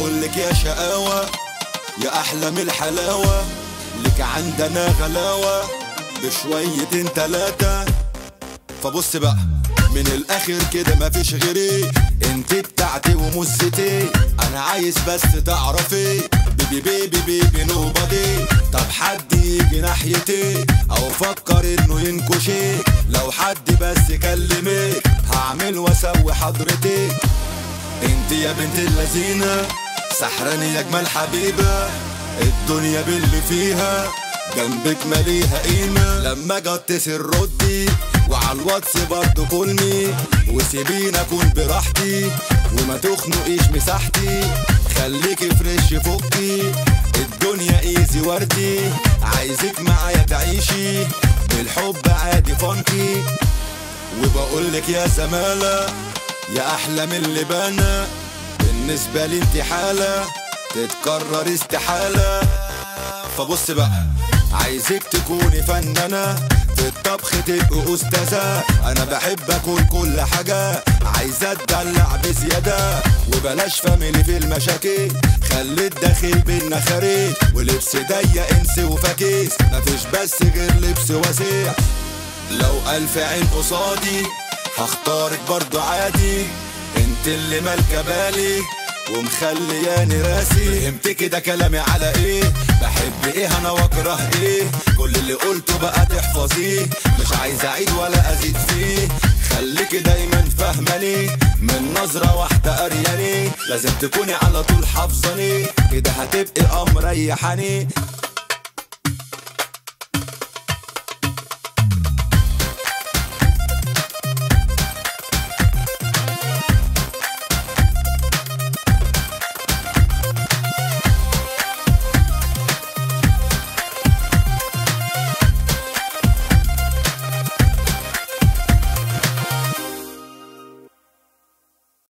بقولك يا شقاوة يا أحلى من الحلاوة لك عندنا غلاوة بشويتين تلاتة فبص بقى من الاخر كده مفيش غيري انت بتاعتي ومزتي انا عايز بس تعرفي بيبي بيبي بيبي نوبادي طب حد يجي ناحيتي او فكر انه ينكشي لو حد بس كلمك هعمل واسوي حضرتك انت يا بنت اللذينة سحراني يا اجمل حبيبة الدنيا باللي فيها جنبك ماليها قيمة لما جت اتصل ردي وعلى الواتس برضه كلمي وسيبيني اكون براحتي وما تخنقيش مساحتي خليكي فريش فوقي الدنيا ايزي وردي عايزك معايا تعيشي بالحب عادي فانكي وبقولك يا زمالة يا أحلى من اللي بانا بالنسبة لي انت حالة تتكرر استحالة فبص بقى عايزك تكوني فنانة في الطبخ تبقي أستاذة أنا بحب أكل كل حاجة عايزة أتدلع بزيادة وبلاش فاميلي في المشاكل خلي الداخل بينا خارج ولبس ضيق انسي وفاكيس مفيش بس غير لبس واسع لو ألف عين قصادي هختارك برضو عادي انت اللي مالكة بالي ومخلياني راسي فهمت كده كلامي على ايه بحب ايه انا واكره ايه كل اللي قلته بقى تحفظيه مش عايز اعيد ولا ازيد فيه خليكي دايما فاهماني من نظرة واحدة قرياني لازم تكوني على طول حافظاني كده هتبقي امر ريحاني